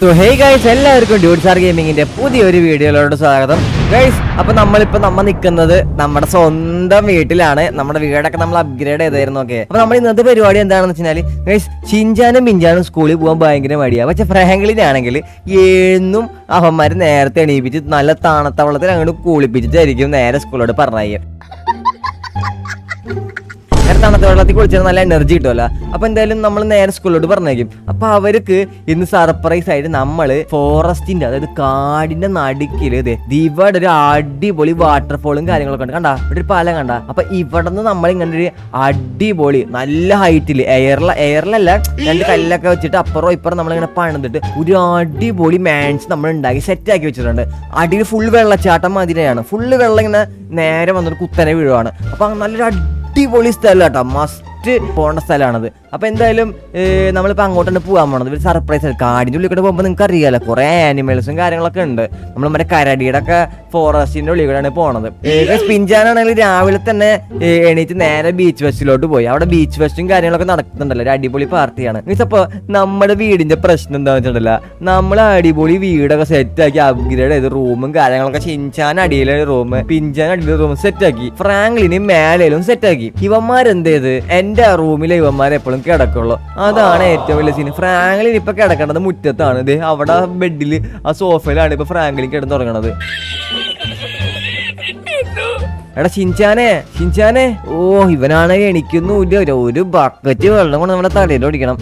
So hey guys എല്ലാവർക്കും dude sir ഗെയിമിങ്ങിന്റെ പുതിയൊരു വീഡിയോയിലോട് സ്വാഗതം ഗൈസ് അപ്പൊ നമ്മളിപ്പോ നമ്മ നിൽക്കുന്നത് നമ്മുടെ സ്വന്തം വീട്ടിലാണ് നമ്മുടെ വീടൊക്കെ നമ്മൾ അപ്ഗ്രേഡ് ചെയ്തായിരുന്നു ഓക്കെ അപ്പൊ നമ്മൾ ഇന്നത്തെ പരിപാടി എന്താണെന്ന് വെച്ചാൽ ഗൈസ് ചിഞ്ചാനും മിഞ്ചാനും സ്കൂളിൽ പോകാൻ ഭയങ്കര മടിയാണ് പക്ഷെ ഫ്രാങ്ക്ലിനാണെങ്കിൽ എന്നും അവന്മാര് നേരത്തെ എണീപ്പിച്ച് നല്ല താണത്തവളത്തിൽ അങ്ങോട്ട് കുളിപ്പിച്ചിട്ടായിരിക്കും നേരെ സ്കൂളിലോട്ട് പറഞ്ഞയക്കുക നേരെ തണുത്ത വെള്ളത്തിൽ കുളിച്ചാൽ നല്ല എനർജി കിട്ടുമല്ലോ അപ്പൊ എന്തായാലും നമ്മൾ നേരെ സ്കൂളിലോട്ട് പറഞ്ഞേക്കും അപ്പൊ അവർക്ക് ഇന്ന് സർപ്രൈസ് ആയിട്ട് നമ്മള് ഫോറസ്റ്റിന്റെ അതായത് കാടിന്റെ നടുക്കില് ഇത് ഇവിടെ ഒരു അടിപൊളി വാട്ടർഫോളും കാര്യങ്ങളൊക്കെ ഉണ്ട് കണ്ട ഇവിടെ ഒരു പാലം കണ്ട അപ്പൊ ഇവിടെ നിന്ന് നമ്മൾ ഇങ്ങനെ ഒരു അടിപൊളി നല്ല ഹൈറ്റില് എയറില എയറിലല്ല രണ്ട് കല്ലൊക്കെ വെച്ചിട്ട് അപ്പുറം ഇപ്പുറം നമ്മളിങ്ങനെ പണിതിട്ട് ഒരു അടിപൊളി മാൻസ് നമ്മൾ ഉണ്ടാക്കി സെറ്റ് ആക്കി വെച്ചിട്ടുണ്ട് അടിയിൽ ഫുൾ വെള്ളച്ചാട്ടം മാതിരിയാണ് ഫുള്ള് വെള്ളം ഇങ്ങനെ നേരെ വന്നിട്ട് കുത്തനെ വീഴുവാണ് അപ്പൊ നല്ലൊരു അടിപൊളി സ്ഥലം കേട്ടോ മസ്റ്റ് പോകേണ്ട സ്ഥലമാണത് അപ്പൊ എന്തായാലും ഏർ, നമ്മളിപ്പോ അങ്ങോട്ടാണ് പോകാൻ പോണത് ഒരു സർപ്രൈസ് ആണ് കാടിന്റെ ഉള്ളിൽ കൂടെ പോകുമ്പോൾ നിങ്ങൾക്ക് അറിയാലോ കുറെ ആനിമൽസും കാര്യങ്ങളൊക്കെ ഉണ്ട് നമ്മൾ മറ്റേ കരടിയുടെ ഒക്കെ ഫോറസ്റ്റിന്റെ ഉള്ളിൽ കൂടെയാണ് പോണത് പിഞ്ചാനാണെങ്കിൽ രാവിലെ തന്നെ ഏ, എണീറ്റ് നേരെ ബീച്ച് വെസ്റ്റിലോട്ട് പോയി അവിടെ ബീച്ച് വെസ്റ്റും കാര്യങ്ങളൊക്കെ നടക്കുന്നുണ്ടല്ലോ ഒരു അടിപൊളി പാർട്ടിയാണ് മീൻസ് അപ്പൊ നമ്മുടെ വീടിന്റെ പ്രശ്നം എന്താണെന്ന് വെച്ചിട്ടുണ്ടല്ലോ നമ്മൾ അടിപൊളി വീടൊക്കെ സെറ്റ് ആക്കി അപ്ഗ്രേഡ് ചെയ്ത് റൂമും കാര്യങ്ങളൊക്കെ ചിഞ്ചാൻ അടിയിലെ റൂം പിഞ്ചാൻ അടിയിലെ റൂം സെറ്റ് ആക്കി ഫ്രാങ്ക്ലിന് മേലേലും സെറ്റ് ആക്കി ഇവന്മാരെന്ത് ചെയ്ത് എന്റെ റൂമിലെ ഇവന്മാർ എപ്പോഴും കിടക്കുള്ളൂ അതാണ് ഏറ്റവും വലിയ സീൻ ഫ്രാങ്ക്ലിൻ ഇപ്പൊ കിടക്കേണ്ടത് മുറ്റത്താണ് ഇത് അവിടെ ബെഡിൽ ആ സോഫയിലാണ് ഇപ്പൊ ഫ്രാങ്ക്ലിൻ കിടന്നുറങ്ങണത് എടാ ഷിൻചാനെ ഷിൻചാനെ ഓ ഇവനാണ് എണിക്കുന്നുമില്ല ഒരു- ഒരു ബക്കറ്റ് വെള്ളം കൊണ്ട് നമ്മുടെ തലയിൽ ഓടിക്കണം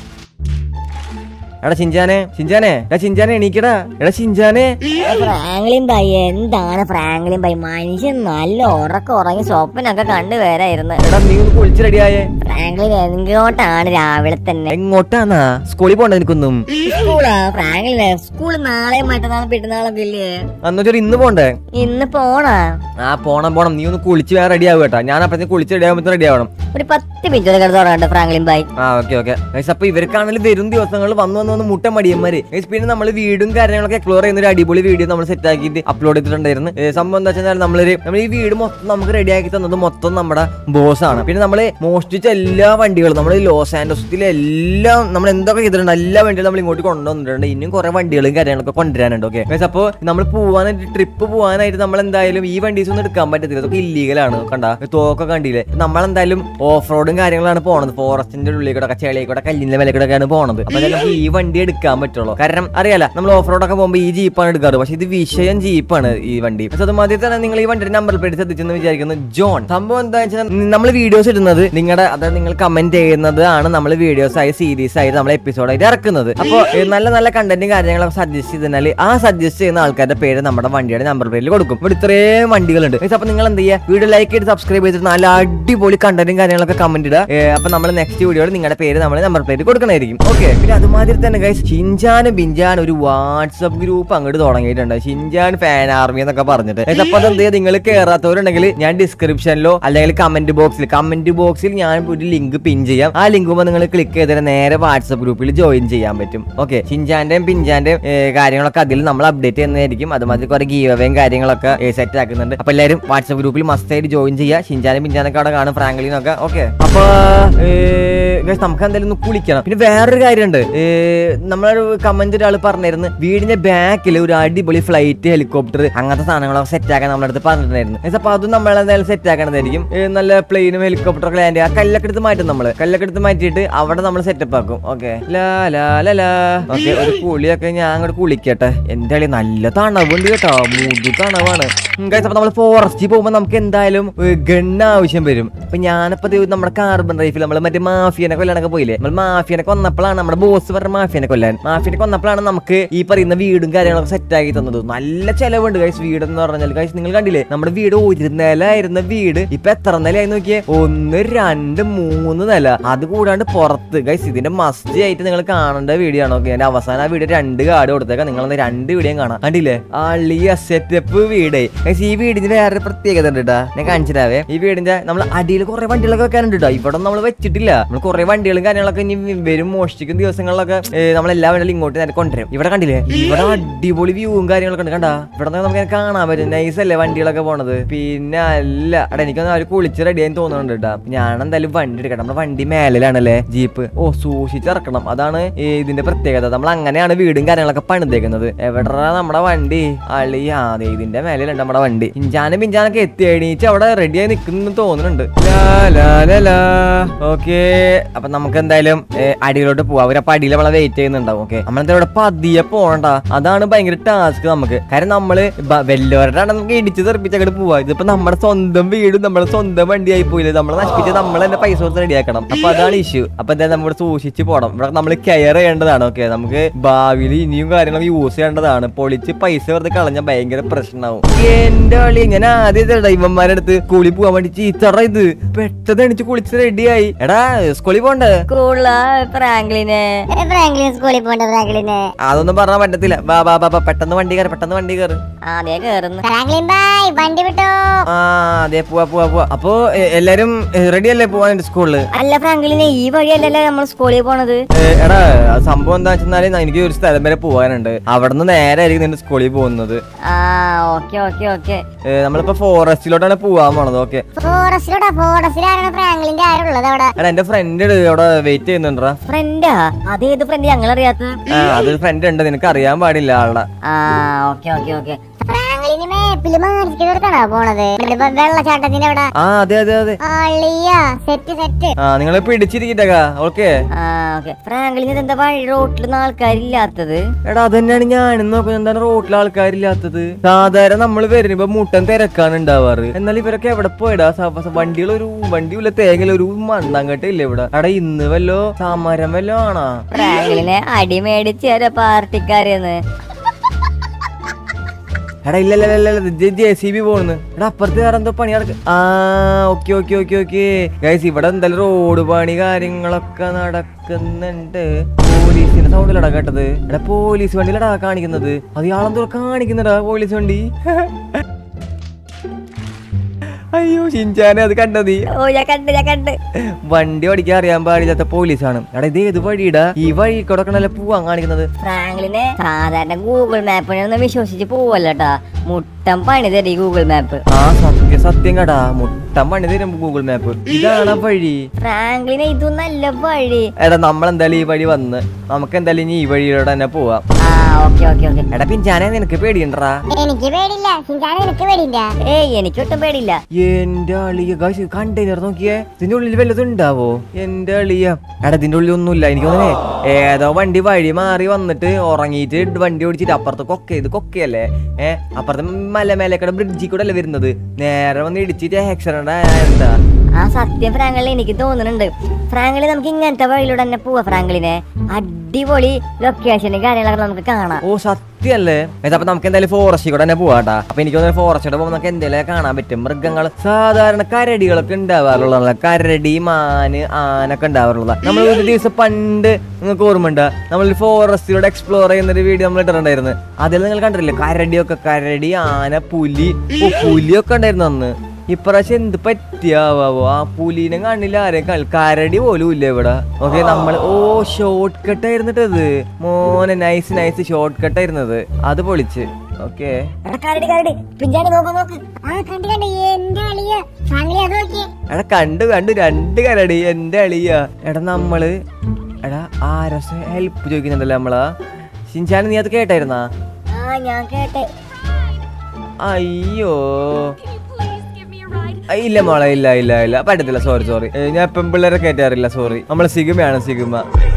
എടാ ഷിൻചാനെ ഷിൻചാനെ എടാ ഷിൻചാനെ എണീക്കടാ എടാ ഷിൻചാനെ ഫ്രാങ്ക്ലിൻ ബൈ എന്താണ് ഫ്രാങ്ക്ലിൻ ബൈ മനുഷ്യൻ നല്ല ഉറക്കം ഉറങ്ങി സ്വപ്നൊക്കെ കണ്ടു വരായിരുന്നു എടാ നീ ഒന്ന് കുളിച്ച് റെഡിയായേ ഫ്രാങ്ക്ലിൻ എങ്ങോട്ടാണ് രാവിലെ തന്നെ എങ്ങോട്ടാന്നാ സ്കൂളിൽ പോണ്ട എനിക്കൊന്നും സ്കൂളാ ഫ്രാങ്ക്ലിൻ സ്കൂൾ നാളെ മറ്റന്നാൾ പെരുന്നാളൊക്കെ ഇല്ലേ അന്നൊരു ഇന്ന് പോണ്ടേ ഇന്ന് പോണാ ആ പോണം പോണം നീ ഒന്ന് കുളിച്ച് വേറെ റെഡി ആവും കേട്ടോ ഞാൻ അപ്പഴത്തേക്ക് കുളിച്ച് റെഡി ആകുമ്പോൾ റെഡി ആവണം ഒരു പത്ത് മിനിറ്റ് കിടന്ന് തുടങ്ങണ്ട ഫ്രാങ്ക്ലിൻ ബൈ ആ ഓക്കെ ഓക്കെ അപ്പൊ ഇവർക്കാണെങ്കിൽ വരും ദിവസങ്ങളിൽ വന്നു വന്ന് വന്ന് മുട്ട മടിയന്മാര് Guys, പിന്നെ നമ്മൾ വീടും കാര്യങ്ങളൊക്കെ എക്സ്പ്ലോർ ചെയ്യുന്ന ഒരു അടിപൊളി വീഡിയോ നമ്മൾ സെറ്റ് ആക്കിയിട്ട് അപ്ലോഡ് ചെയ്തിട്ടുണ്ടായിരുന്നു ഏ, സംഭവം എന്താ വെച്ചാൽ നമ്മളൊരു നമ്മൾ ഈ വീട് മൊത്തം നമുക്ക് റെഡി ആക്കി തന്നത് മൊത്തം നമ്മുടെ ബോസ് ആണ് പിന്നെ നമ്മൾ മോഷ്ടിച്ച എല്ലാ വണ്ടികളും നമ്മൾ ലോസ് ആൻഡോസിലെ എല്ലാം നമ്മൾ എന്തൊക്കെ ചെയ്തിട്ടുണ്ട് എല്ലാ വണ്ടികളും നമ്മൾ ഇങ്ങോട്ട് കൊണ്ടുവന്നിട്ടുണ്ട് ഇനിയും കുറെ വണ്ടികളും കാര്യങ്ങളൊക്കെ കൊണ്ടുവരാനുണ്ട് ഓക്കെ അപ്പോൾ നമ്മൾ പോവാനായിട്ട് ട്രിപ്പ് പോകാനായിട്ട് നമ്മൾ എന്തായാലും ഈ വണ്ടീസ് ഒന്നും എടുക്കാൻ പറ്റത്തില്ല അതൊക്കെ ഇല്ലീഗലാണ് കണ്ട തോക്കൊക്കെ കണ്ടില്ലേ നമ്മളെന്തായാലും ഓഫ് റോഡും കാര്യങ്ങളാണ് പോണത് ഫോറസ്റ്റിന്റെ ഉള്ളിൽ കൂടെ ചെളിയിൽ കൂടെ കല്ലിന്റെ മേലെ കൂടെ ഒക്കെയാണ് പോണത് അപ്പൊ നമുക്ക് ഈ വണ്ടി എടുക്കാൻ പറ്റുള്ളൂ കാരണം അറിയാല നമ്മൾ ഓഫ് റോഡ് ഒക്കെ പോകുമ്പോൾ ഈ ജീപ്പാണ് എടുക്കാറ് പക്ഷെ ഇത് വിഷയം ജീപ്പാണ് ഈ വണ്ടി പക്ഷെ അത് മതി തന്നെ നിങ്ങൾ ഈ വണ്ടിയുടെ നമ്പർ പ്ലേറ്റ് ശ്രദ്ധിച്ചെന്ന് വിചാരിക്കുന്നു ജോൺ സംഭവം എന്താ വെച്ചാൽ നമ്മൾ വീഡിയോസ് ഇടുന്നത് നിങ്ങളുടെ അതായത് നിങ്ങൾ കമന്റ് ചെയ്യുന്നത് ആണ് നമ്മൾ വീഡിയോസ് ആയി സീരീസ് ആയി നമ്മൾ എപ്പിസോഡായിട്ട് ഇറക്കുന്നത് അപ്പോൾ നല്ല നല്ല കണ്ടന്റും കാര്യങ്ങളൊക്കെ സജസ്റ്റ് ചെയ്താൽ ആ സജസ്റ്റ് ചെയ്യുന്ന ആൾക്കാരുടെ പേര് നമ്മുടെ വണ്ടിയുടെ നമ്പർ പ്ലേറ്റിൽ കൊടുക്കും ഇവിടെ ഇത്രയും വണ്ടികളുണ്ട് അപ്പൊ നിങ്ങൾ എന്ത് ചെയ്യുക വീഡിയോ ലൈക്ക് ചെയ്ത് സബ്സ്ക്രൈബ് ചെയ്തിട്ട് നല്ല അടിപൊളി കണ്ടന്റും കാര്യങ്ങളൊക്കെ കമന്റ് ഇടുക ഏ, അപ്പൊ നമ്മൾ നെക്സ്റ്റ് വീഡിയോയിൽ നിങ്ങളുടെ പേര് നമ്മൾ നമ്പർ പ്ലേറ്റ് കൊടുക്കണമായിരിക്കും ഓക്കെ പിന്നെ അതുമാതിരി തന്നെ ഗൈസ് ഷിൻജാനും ബിൻജാൻ ഒരു വാട്സപ്പ് ഗ്രൂപ്പ് അങ്ങോട്ട് തുടങ്ങിയിട്ടുണ്ട് ഷിൻജാൻ ഫാൻ ആർമി എന്നൊക്കെ പറഞ്ഞിട്ട് Guys, അപ്പൊ അതെന്ത് ചെയ്യുക നിങ്ങൾ കയറാത്തവരുണ്ടെങ്കിൽ ഞാൻ ഡിസ്ക്രിപ്ഷനിലോ അല്ലെങ്കിൽ കമന്റ് ബോക്സിൽ കമന്റ് ബോക്സിൽ ഞാൻ ഒരു ലിങ്ക് പിൻ ചെയ്യാം ആ ലിങ്കുമ്പോൾ നിങ്ങൾ ക്ലിക്ക് ചെയ്തിട്ട് നേരെ വാട്സപ്പ് ഗ്രൂപ്പിൽ ജോയിൻ ചെയ്യാൻ പറ്റും ഓക്കെ ഷിൻജാന്റെയും പിൻജാന്റെയും ഏ, കാര്യങ്ങളൊക്കെ അതിൽ നമ്മൾ അപ്ഡേറ്റ് ചെയ്യുന്നതായിരിക്കും അതുമാതിരി കുറെ ഗീവയും കാര്യങ്ങളൊക്കെ സെറ്റ് ആക്കുന്നുണ്ട് അപ്പൊ എല്ലാവരും വാട്സപ്പ് ഗ്രൂപ്പിൽ മസ്റ്റ് ആയിട്ട് ജോയിൻ ചെയ്യുക ഷിൻജാനും പിൻജാനൊക്കെ അവിടെ കാണും ഫ്രാങ്ക്ലിനൊക്കെ ഓക്കെ അപ്പൊ ഏ, guys, നമുക്ക് എന്തായാലും ഒന്ന് കുളിക്കണം പിന്നെ വേറൊരു കാര്യമുണ്ട് ഏ, നമ്മളൊരു കമന്റ് ഒരാൾ പറഞ്ഞിരുന്നു വീടിന്റെ ബാക്കിൽ ഒരു അടിപൊളി ഫ്ലൈറ്റ് ഹെലികോപ്റ്റർ അങ്ങനത്തെ സാധനങ്ങളൊക്കെ സെറ്റ് ആക്കാൻ നമ്മുടെ അടുത്ത് പറഞ്ഞിട്ടുണ്ടായിരുന്നു Guys, അപ്പൊ അതും നമ്മൾ എന്തായാലും സെറ്റ് ആക്കണതായിരിക്കും ഏ, നല്ല പ്ലെയിനും ഹെലികോപ്റ്റർ ഒക്കെ ലാൻഡ് ആ കല്ലൊക്കെ എടുത്ത് മാറ്റും നമ്മള് കല്ലൊക്കെ എടുത്ത് മാറ്റിയിട്ട് അവിടെ നമ്മൾ സെറ്റപ്പ് ആക്കും ഓക്കെ ലാ ലാ ലാ ലാ ഓക്കെ ഒരു കുളിയൊക്കെ ഞാൻ അങ്ങോട്ട് കുളിക്കട്ടെ എന്റെ കളി നല്ല തണവുണ്ട് കേട്ടോ മൂന്ന് തണവാണ് ഗൈസ് അപ്പൊ നമ്മൾ ഫോറസ്റ്റിൽ പോകുമ്പോൾ നമുക്ക് എന്തായാലും ഗണ്ണ് ആവശ്യം വരും അപ്പൊ ഞാനിപ്പോ ദേ നമ്മുടെ കാർബൺ റൈഫിൽ നമ്മൾ മറ്റേ മാഫിയനെ കൊല്ലാനൊക്കെ പോയില്ലേ നമ്മൾ മാഫിയനെ കൊന്നപ്പോഴാണ് നമ്മുടെ ബോസ് പറഞ്ഞ മാഫിയനെ കൊല്ലാൻ മാഫിയനെ കൊന്നപ്പോഴാണ് നമുക്ക് ഈ പറയുന്ന വീടും കാര്യങ്ങളൊക്കെ സെറ്റ് ആക്കി തന്നത് നല്ല ചെലവുണ്ട് ഗൈസ് വീട് എന്ന് പറഞ്ഞാൽ ഗൈസ് നിങ്ങൾ കണ്ടില്ലേ നമ്മുടെ വീട് ഒരു നിലയായിരുന്ന വീട് ഇപ്പൊ എത്ര നിലയായി നോക്കിയേ ഒന്ന് രണ്ട് മൂന്ന് നില അത് കൂടാണ്ട് പുറത്ത് ഗൈസ് ഇതിന്റെ മസ്റ്റ് ആയിട്ട് നിങ്ങൾ കാണേണ്ട വീഡിയോ ആണ് ഓക്കെ എന്റെ അവസാനം ആ വീഡിയോ രണ്ട് കാർഡ് കൊടുത്തേക്കാം നിങ്ങൾ രണ്ട് വീഡിയോ കാണാം കണ്ടില്ലേ അളിയ സെറ്റപ്പ് വീട് ഗൈസ് ഈ വീടിന് വേറെ പ്രത്യേകത ഉണ്ട് കേട്ടാ ഞാൻ കാണിച്ചിട്ടാവേ ഈ വീടിന്റെ നമ്മൾ അടിയിൽ കുറെ വണ്ടികളൊക്കെ വെക്കാനുണ്ട് കേട്ടോ ഇവിടെ നമ്മൾ വെച്ചിട്ടില്ല നമ്മൾ കുറെ വണ്ടികളും കാര്യങ്ങളൊക്കെ ഇനി വരും മോഷ്ടിക്കുന്ന ദിവസങ്ങളിലൊക്കെ നമ്മളെല്ലാ വണ്ടികളും ഇങ്ങോട്ട് നേരെ കൊണ്ടുവരും ഇവിടെ കണ്ടില്ലേ ഇവിടെ അടിപൊളി വ്യൂവും കാര്യങ്ങളൊക്കെ ഉണ്ട് കണ്ടാ ഇവിടെ നിന്ന് നമുക്ക് ഇങ്ങനെ കാണാൻ പറ്റും നൈസ് അല്ലേ വണ്ടികളൊക്കെ പോണത് പിന്നെ അല്ല എടാ എനിക്കൊന്ന് അവര് കുളിച്ച് റെഡി ആയി തോന്നുന്നുണ്ട് കേട്ടാ ഞാൻ എന്തായാലും വണ്ടി എടുക്കട്ടെ നമ്മുടെ വണ്ടി മേലിലാണല്ലേ ജീപ്പ് ഓ സൂക്ഷിച്ചിറക്കണം അതാണ് ഈ ഇതിന്റെ പ്രത്യേകത നമ്മൾ അങ്ങനെയാണ് വീടും കാര്യങ്ങളൊക്കെ പണിതേക്കുന്നത് എവിടാ നമ്മുടെ വണ്ടി അളി ആ ദേ ഇതിന്റെ മേലെയുണ്ട് നമ്മുടെ വണ്ടി ഇഞ്ചാനും പിഞ്ചാനൊക്കെ എത്തി എണീച്ച് അവിടെ റെഡി ആയി നിൽക്കുന്നു തോന്നുന്നുണ്ട് ഓക്കെ അപ്പൊ നമുക്ക് എന്തായാലും ഏ, അടിയിലോട്ട് പോവാം അവരപ്പ അടിയിൽ നമ്മളെ വെയിറ്റ് ചെയ്യുന്നുണ്ടാവും ഓക്കെ നമ്മളെന്താ ഇവിടെ പതിയെ പോകണ്ട അതാണ് ഭയങ്കര ടാസ്ക് നമുക്ക് കാരണം നമ്മള് ബ- വല്ലവരുടെ ആണ് നമുക്ക് ഇടിച്ച് തെറിപ്പിച്ച് അങ്ങോട്ട് പോവാ ഇതിപ്പോ നമ്മുടെ സ്വന്തം വീടും നമ്മുടെ സ്വന്തം വണ്ടിയായി പോയില്ലേ നമ്മളെ നശിപ്പിച്ച് നമ്മൾ തന്നെ പൈസ കൊടുത്ത് റെഡിയാക്കണം അപ്പൊ അതാണ് ഇഷ്യൂ അപ്പൊ എന്തായാലും നമ്മൾ സൂക്ഷിച്ച് പോകണം ഇവിടെ നമ്മൾ കെയർ ചെയ്യേണ്ടതാണ് ഓക്കെ നമുക്ക് ഭാവിയിൽ ഇനിയും കാര്യങ്ങളൊക്കെ യൂസ് ചെയ്യേണ്ടതാണ് പൊളിച്ച് പൈസ വെറുതെ കളഞ്ഞാൽ ഭയങ്കര പ്രശ്നമാവും എന്റെ കളി ഞാൻ ആദ്യം ഇവന്മാരുടെ അടുത്ത് സ്കൂളിൽ പോകാൻ വേണ്ടി ചീത്തറ ഇത് പെട്ടെന്ന് എണിച്ച് കുളിച്ച് റെഡിയായി എടാ സ്കൂളിൽ പോണ്ടേ സ്കൂളിലാ ഫ്രാങ്ക്ലിന് ഫ്രാങ്ക്ലിൻ സ്കൂളിൽ പോണ്ട ഫ്രാങ്ക്ലിന് അതൊന്നും പറഞ്ഞാൽ പറ്റത്തില്ല ബാ ബാ ബാ ബാ, പെട്ടെന്ന് വണ്ടി കയറി പെട്ടെന്ന് വണ്ടി കയറി ആദ്യ കേറുന്നു ഫ്രാങ്ക്ലിൻ ബായ് വണ്ടി വിട്ടോ ആ അതെ പോവാ പോവാ പോവാ അപ്പൊ എ- എല്ലാരും റെഡി അല്ലേ പോവാൻ സ്കൂളില് അല്ല ഫ്രാങ്ക്ലിന് ഈ വഴിയല്ലല്ലോ നമ്മൾ സ്കൂളിൽ പോണത് ഏ, എടാ ആ സംഭവം എന്താ വെച്ചാൽ എനിക്ക് ഒരു സ്ഥലം വരെ പോകാനുണ്ട് അവിടെ നിന്ന് നേരെ ആയിരിക്കും നിന്റെ സ്കൂളിൽ പോകുന്നത് ആ ഓക്കെ ഓക്കെ ഓക്കെ ഏ, നമ്മളിപ്പോ ഫോറസ്റ്റിലോട്ടാണ് പോവാൻ പോണത് ഓക്കെ ഫോറസ്റ്റിലോട്ടാ ഫോറസ്റ്റിലാണ് ഫ്രാങ്ക്ലിന്റെ ആരുള്ളത് അവിടെ എടാ എന്റെ ഫ്രണ്ട് അവിടെ വെയിറ്റ് ചെയ്യുന്നുണ്ടാ ഫ്രണ്ടാ അതേത് ഫ്രണ്ട് ഞങ്ങൾ അറിയാത്ത ആ അതൊരു ഫ്രണ്ട് ഉണ്ട് നിനക്ക് അറിയാൻ പാടില്ല ആളുടെ ആ ഓക്കെ ഓക്കെ ഓക്കെ ഫ്രാങ്ക്ലിന് മേപ്പില് മാറിക്കുന്നവർക്കാണോ പോണത് ഇവിടെ വെള്ളച്ചാട്ടത്തിന്റെ അവിടെ ആ അതെ അതെ അതെ അളിയ സെറ്റ് സെറ്റ് ആ നിങ്ങൾ പിടിച്ചിരിക്കട്ടേക്കാ ഓക്കെ ആ ഓക്കെ ഫ്രാങ്ക്ലിന് എന്താ വഴി റോട്ടിലൊന്നും ആൾക്കാരില്ലാത്തത് എടാ അതന്നെയാണ് ഞാനും നോക്കുന്നത് എന്താണ് റോട്ടിൽ ആൾക്കാരില്ലാത്തത് സാധാരണ നമ്മൾ വരുമ്പോ മുട്ടൻ തിരക്കാണ് ഉണ്ടാവാറ് എന്നാൽ ഇവരൊക്കെ എവിടെ പോയടാ വണ്ടികൾ ഒരു വണ്ടിയില്ല തേങ്ങയില്ല ഒരു മണ്ണാങ്കട്ട ഇല്ല ഇവിടെ എടാ ഇന്ന് വല്ലോ സമരം വല്ലോ ആണാ ഫ്രാങ്ക്ലിനെ അടി മേടിച്ച് തരാ പാർട്ടിക്കാരെന്ന് എടാ ഇല്ല ഇല്ല ഇല്ല, ഇല്ല ജെ സി ബി പോകുന്നു എടാ അപ്പുറത്ത് വേറെ എന്തോ പണി നടക്ക് ആ okay okay okay okay guys ഇവിടെ എന്തായാലും റോഡ് പണി കാര്യങ്ങളൊക്കെ നടക്കുന്നുണ്ട് പോലീസിന്റെ സൗണ്ടിലടാ കേട്ടത് എടാ പോലീസ് വണ്ടിയിലടാ കാണിക്കുന്നത് അത് ഇയാളെന്തോ കാണിക്കുന്നടാ പോലീസ് വണ്ടി അയ്യോ ഷിൻചാനെ അത് കണ്ടത് നീ ഓ ഞാൻ കണ്ട് ഞാൻ കണ്ട് വണ്ടി ഓടിക്കാൻ അറിയാൻ പാടില്ലാത്ത പോലീസാണ് എടാ ഇത് ഏത് വഴിയിടാ ഈ വഴി കൊടുക്കണല്ലേ പോവാൻ കാണിക്കുന്നത് ഫ്രാങ്ക്ലിനെ സാധാരണ ഗൂഗിൾ മാപ്പിനൊന്നും വിശ്വസിച്ച് പോവല്ലോട്ടാ മുട്ടം പണി തരും ഗൂഗിൾ മാപ്പ് ആ സത്യം സത്യം കടാ മുട്ടം പണി തരും ഗൂഗിൾ മാപ്പ് ഇതാണ് ആ വഴി ഫ്രാങ്ക്ലിനെ ഇത് നല്ല വഴി എടാ നമ്മളെന്തായാലും ഈ വഴി വന്ന് നമുക്ക് എന്തായാലും ഇനി ഈ വഴിയിലൂടെ തന്നെ പോവാം ആ ഓക്കെ ഓക്കെ ഓക്കെ എടാ പിഞ്ചാനെ നിനക്ക് പേടിയുണ്ടടാ എനിക്ക് പേടില്ല സിഞ്ചാന നിനക്ക് പേടിയില്ല ഏയ് എനിക്കൊട്ടും പേടിയില്ല എന്റെ അളിയ ഗായ്സ് കണ്ടെയ്നർ നോക്കിയേ ഇതിന്റെ ഉള്ളിൽ വല്ലതും ഉണ്ടാവോ എന്റെ അളിയ എടാ ഇതിന്റെ ഉള്ളിൽ ഒന്നുമില്ല എനിക്ക് തോന്നേ ഏതോ വണ്ടി വഴി മാറി വന്നിട്ട് ഉറങ്ങിയിട്ട് വണ്ടി ഓടിച്ചിട്ട് അപ്പുറത്ത് കൊക്ക ഇത് കൊക്കയല്ലേ ഏഹ് അപ്പുറത്തെ മല മേലേക്കടെ ബ്രിഡ്ജിൽ കൂടെ അല്ലേ വരുന്നത് നേരെ വന്ന് ഇടിച്ചിട്ട് ആക്സിഡന്റ് എന്താ ആ സത്യം ഫ്രാങ്ക്ലിൻ എനിക്ക് തോന്നുന്നുണ്ട് ഫ്രാങ്ക്ലിൻ നമുക്ക് ഇങ്ങനത്തെ വഴിയിലൂടെ തന്നെ പോവാ ഫ്രാങ്ക്ലിനെ അടിപൊളി ലൊക്കേഷനും കാര്യങ്ങളൊക്കെ നമുക്ക് കാണാം ഓ സത്യല്ലേ ഇത് അപ്പൊ നമുക്ക് എന്തായാലും ഫോറസ്റ്റിൽ കൂടെ തന്നെ പോവാട്ടാ അപ്പൊ എനിക്ക് തോന്നുന്നു ഫോറസ്റ്റിലൂടെ പോകുമ്പോൾ നമുക്ക് എന്തെങ്കിലും കാണാൻ പറ്റും മൃഗങ്ങൾ സാധാരണ കരടികളൊക്കെ ഉണ്ടാവാറുള്ളതാണ് കരടി മാന് ആനൊക്കെ ഉണ്ടാവാറുള്ളതാണ് നമ്മൾ ഒരു ദിവസം പണ്ട് നിങ്ങൾക്ക് ഓർമ്മയുണ്ട് നമ്മൾ ഫോറസ്റ്റിലൂടെ എക്സ്പ്ലോർ ചെയ്യുന്ന ഒരു വീഡിയോ നമ്മൾ ഇട്ടിട്ടുണ്ടായിരുന്നു അതിൽ നിങ്ങൾ കണ്ടിട്ടില്ലേ കരടിയൊക്കെ കരടി ആന പുലി ഓ പുലിയൊക്കെ ഉണ്ടായിരുന്നു അന്ന് ഇപ്രാവശ്യം എന്ത് പറ്റിയാവോ ആ പുലിനെ കാണില്ല ആരെയും കാണി കരടി പോലും ഇല്ല ഇവിടെ ഓക്കെ നമ്മൾ ഓ ഷോർട്ട് കട്ട് ആയിരുന്നിട്ട് ഇത് മോനെ നൈസ് നൈസ് ഷോർട്ട് കട്ട് ആയിരുന്നത് അത് പൊളിച്ച് ഓക്കെ എടാ, കരടി കരടി പിഞ്ചാണി നോക്ക് നോക്ക് ആ കണ്ടു കണ്ടു എന്റെ അളിയ ഫ്രാങ്ക്ലി അത് നോക്കിയേ എടാ കണ്ടു കണ്ടു രണ്ട് കരടി എന്റെ അളിയ എടാ നമ്മള് എടാ ആരസ ഹെൽപ്പ് ചോദിക്കുന്നുണ്ടല്ലോ നമ്മളാ ഷിൻചാൻ നീ അത് കേട്ടായിരുന്നാ ആ ഞാൻ കേട്ടെ അയ്യോ ആ, ഇല്ല മോളെ ഇല്ല ഇല്ല ഇല്ല പറ്റത്തില്ല സോറി സോറി ഞാൻ പെമ്പിള്ളേരെ കയറ്റാറില്ല സോറി നമ്മള് സിഗമയാണ് സിഗമ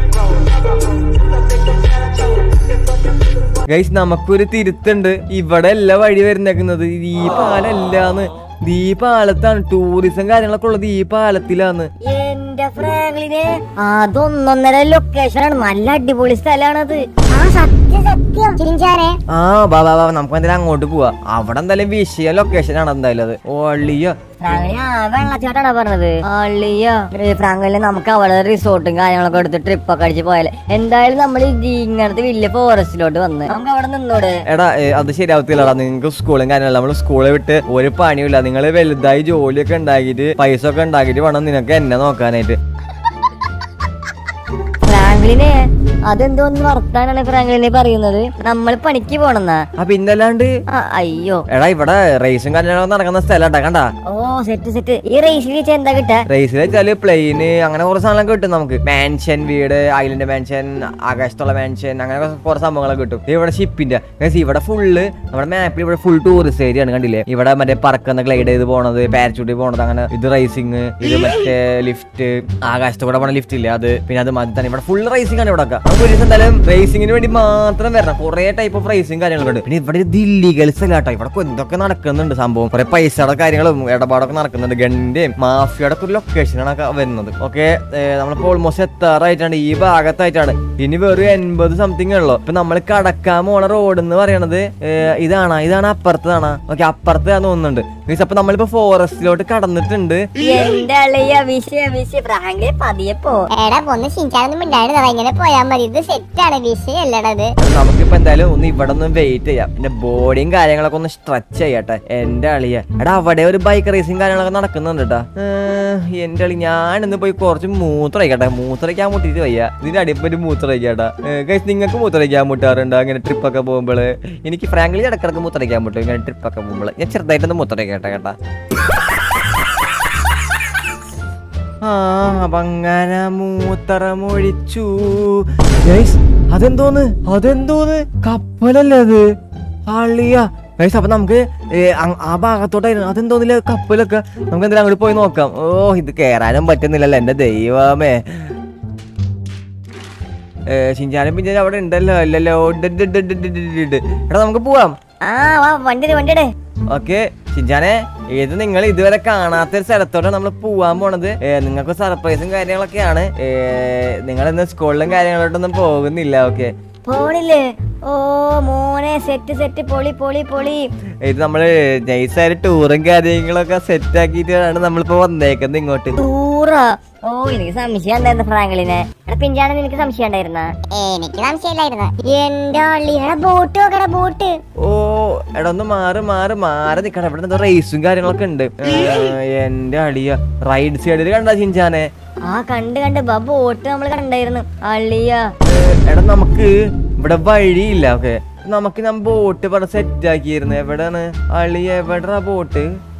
ഗൈസ് നമുക്കൊരു തിരുത്തുണ്ട് ഇവിടെ അല്ല വഴി വരുന്നേക്കുന്നത് ഈ പാലല്ലാന്ന് ഈ പാലത്താണ് ടൂറിസം കാര്യങ്ങളൊക്കെ ഉള്ളത് ഈ പാലത്തിലാന്ന് എന്റെ ഫ്രാങ്ക്ലിന് അതൊന്നൊന്നര ലൊക്കേഷൻ ആണ് നല്ല അടിപൊളി സ്ഥലമാണത് ആ സത്യം സത്യം ചിരിഞ്ചാനെ ആ ബാ ബാ ബാ നമുക്ക് എന്തായാലും അങ്ങോട്ട് പോവാ അവിടെ എന്തായാലും വിഷയ ലൊക്കേഷൻ ആണ് എന്തായാലും അത് ഓളിയ ഫ്രാങ്ക്ലിന് ആ വെള്ളച്ചാട്ടാണ് പറഞ്ഞത് അള്ളിയ ഫ്രാങ്ക്ലിന് നമുക്ക് അവിടെ റിസോർട്ടും കാര്യങ്ങളൊക്കെ എടുത്ത് ട്രിപ്പ് ഒക്കെ അടിച്ച് പോയാലേ എന്തായാലും നമ്മൾ ഇങ്ങനത്തെ വലിയ ഫോറസ്റ്റിലോട്ട് വന്ന് നമുക്ക് അവിടെ നിന്നോട് എടാ ഏ, അത് ശരിയാവത്തില്ലടാ നിങ്ങൾക്ക് സ്കൂളും കാര്യമല്ല നമ്മൾ സ്കൂളെ വിട്ട് ഒരു പണിയില്ല നിങ്ങൾ വലുതായി ജോലിയൊക്കെ ഉണ്ടാക്കിയിട്ട് പൈസ ഒക്കെ ഉണ്ടാക്കിയിട്ട് വേണം നിനക്ക് എന്നെ നോക്കാനായിട്ട് ഫ്രാങ്ക്ലിന് അതെന്തോന്ന് വർത്താനാണ് ഫ്രാങ്ക്ലിനെ പറയുന്നത് നമ്മൾ പണിക്ക് പോണെന്നാ ആ പിന്നല്ലാണ്ട് ആ, അയ്യോ എടാ ഇവിടെ റേസും കാര്യങ്ങളൊക്കെ നടക്കുന്ന സ്ഥലം കണ്ടാ ഓ സെറ്റ് സെറ്റ് ഈ റേസിൽ വെച്ച് എന്താ കിട്ടാ റേസിൽ വെച്ചാല് പ്ലെയിന് അങ്ങനെ കുറെ സാധനങ്ങളൊക്കെ കിട്ടും നമുക്ക് മാൻഷൻ വീട് ഐലൻഡ് മാൻഷൻ ആകാശത്തുള്ള മാൻഷൻ അങ്ങനെ കുറെ സംഭവങ്ങളൊക്കെ കിട്ടും ദേ ഇവിടെ ഷിപ്പിന്റെ ഇവിടെ ഫുള്ള് നമ്മുടെ മാപ്പിൽ ഇവിടെ ഫുൾ ടൂറിസ്റ്റ് ഏരിയ ആണ് കണ്ടില്ലേ ഇവിടെ മറ്റേ പറക്കുന്ന ഗ്ലൈഡ് ചെയ്ത് പോണത് പാരച്ചൂട്ടിൽ പോണത് അങ്ങനെ ഇത് റേസിങ് ഇത് മറ്റേ ലിഫ്റ്റ് ആകാശത്ത് കൂടെ പോണ ലിഫ്റ്റ് ഇല്ലേ അത് പിന്നെ അത് മാതിരി തന്നെ ഇവിടെ ഫുൾ റേസിംഗ് ആണ് ഇവിടെ ഒക്കെ നമുക്ക് ഒരു ദിവസം എന്തായാലും റേസിംഗിന് വേണ്ടി മാത്രം വരണം കുറെ ടൈപ്പ് ഓഫ് റേസിംഗ് കാര്യങ്ങളൊക്കെ ഉണ്ട് പിന്നെ ഇവിടെ ഇത് ഇല്ലീഗൽസ് അല്ല കേട്ടോ ഇവിടെ എന്തൊക്കെ നടക്കുന്നുണ്ട് സംഭവം കുറെ പൈസയുടെ കാര്യങ്ങളും ഇടപാടൊക്കെ നടക്കുന്നുണ്ട് ഗണ്ണിന്റെയും മാഫിയുടെ ഒക്കെ ഒരു ലൊക്കേഷനാണ് ഒക്കെ വരുന്നത് ഓക്കെ നമ്മളിപ്പോ ഓൾമോസ്റ്റ് എത്താറായിട്ടാണ് ഈ ഭാഗത്തായിട്ടാണ് ഇനി വെറും എൺപത് സംതിങ് ഉള്ളു ഇപ്പൊ നമ്മൾ കടക്കാൻ പോണ റോഡ് എന്ന് പറയണത് ഏ, ഇതാണ് ഇതാണ് അപ്പുറത്തതാണ് ഓക്കെ അപ്പുറത്താന്ന് തോന്നുന്നുണ്ട് Guys, അപ്പൊ നമ്മളിപ്പോ ഫോറസ്റ്റിലോട്ട് കടന്നിട്ടുണ്ട് എന്റെ അളിയ വിഷയ വിഷയ ഫ്രാങ്ക്ലി പതിയെ പോ എടാ ഒന്ന് ഷിൻചാനൊന്നും മിണ്ടായിരുന്നതാ ഇങ്ങനെ പോയാ മതി ഇത് സെറ്റാണ് വിഷയല്ലടാ ഇത് നമുക്കിപ്പോ എന്തായാലും ഒന്ന് ഇവിടെ ഒന്ന് വെയിറ്റ് ചെയ്യാം പിന്നെ ബോഡിയും കാര്യങ്ങളൊക്കെ ഒന്ന് സ്ട്രെച്ച് ചെയ്യട്ടെ എന്റെ അളിയ എടാ അവിടെ ഒരു ബൈക്ക് റേസിങ് കാര്യങ്ങളൊക്കെ നടക്കുന്നുണ്ട് കേട്ടാ എന്റെ അളി ഞാനിന്ന് പോയി കുറച്ച് മൂത്രയിക്കട്ടെ മൂത്രയ്ക്കാൻ മുട്ടിട്ട് വയ്യ ഇതിന്റെ അടിപ്പൊരു മൂത്രയിക്കട്ടാ ഗൈസ് നിങ്ങൾക്ക് മൂത്രയ്ക്കാൻ മുട്ടാറുണ്ട് അങ്ങനെ ട്രിപ്പൊക്കെ പോകുമ്പോൾ എനിക്ക് ഫ്രാങ്ക്ലി ഇടക്കിടക്ക് മൂത്രയ്ക്കാൻ മുട്ടും ഇങ്ങനെ ട്രിപ്പൊക്കെ പോകുമ്പോൾ ഞാൻ ചെറുതായിട്ടൊന്ന് മൂത്രയ്ക്കട്ടെ കേട്ടാ ആ അപ്പൊ അങ്ങനെ മൂത്രമൊഴിച്ചു ഗൈസ് അതെന്തോന്ന് അതെന്തോന്ന് കപ്പലല്ലേ അത് അള്ളിയ ഗൈസ് അപ്പൊ നമുക്ക് ഏ, അങ്- ആ ഭാഗത്തോട്ടായിരുന്നു അതെന്തോന്നില്ല കപ്പലൊക്കെ നമുക്ക് എന്തായാലും അങ്ങോട്ട് പോയി നോക്കാം ഓ ഇത് കേറാനും പറ്റുന്നില്ലല്ലോ എന്റെ ദൈവമേ ഏ, ഷിൻചാനും പിഞ്ചാനും അവിടെ ഉണ്ടല്ലോ അല്ലല്ലോ ഉണ്ട്, ഉണ്ട്, ഉണ്ട്, ഉണ്ട്, ഉണ്ട്, ഉണ്ട്, ഉണ്ട്. എടാ നമുക്ക് പോവാം ആ വാ വണ്ടി വണ്ടിയുടെ ഓക്കെ ഷിൻചാനെ ഇത് നിങ്ങൾ ഇതുവരെ കാണാത്ത ഒരു സ്ഥലത്തോട്ടാണ് നമ്മൾ പോവാൻ പോണത് ഏ, നിങ്ങൾക്ക് സർപ്രൈസും കാര്യങ്ങളൊക്കെയാണ് ഏ, നിങ്ങൾ ഇന്ന് സ്കൂളിലും കാര്യങ്ങളോട്ടൊന്നും പോകുന്നില്ല ഓക്കെ പോണില്ലേ ഓ മോനെ സെറ്റ് സെറ്റ് പൊളി പൊളി പൊളി ഇത് നമ്മള് നൈസായിട്ട് ടൂറും കാര്യങ്ങളൊക്കെ സെറ്റ് ആക്കിയിട്ടാണ് നമ്മളിപ്പോ വന്നേക്കുന്നത് ഇങ്ങോട്ട് ടൂറാ ഓ എനിക്ക് സംശയം ഉണ്ടായിരുന്നു ഫ്രാങ്ക്ലിനെ എടാ പിഞ്ചാണ് നിനക്ക് സംശയം ഉണ്ടായിരുന്ന എനിക്ക് സംശയമില്ലായിരുന്നു എന്റെ അള്ളിയുടെ ബോട്ട് നോക്കടാ ബോട്ട് ഓ എടാ ഒന്ന് മാറി മാറി മാറി നിക്കണം ഇവിടെ എന്തോ റേസും കാര്യങ്ങളൊക്കെ ഉണ്ട് ഏ, എന്റെ അളിയ റൈഡ് സൈഡിൽ കണ്ടാ ചിഞ്ചാനെ ആ കണ്ട് കണ്ട് ബാ ബോട്ട് നമ്മൾ കണ്ടായിരുന്നു അള്ളിയ ഏ, എടാ നമുക്ക് ഇവിടെ വഴിയില്ല ഓക്കെ നമുക്ക് ഞാൻ ബോട്ട് ഇവിടെ സെറ്റ് ആക്കിയിരുന്നു എവിടെയാണ് അളി എവിടെയാ ബോട്ട്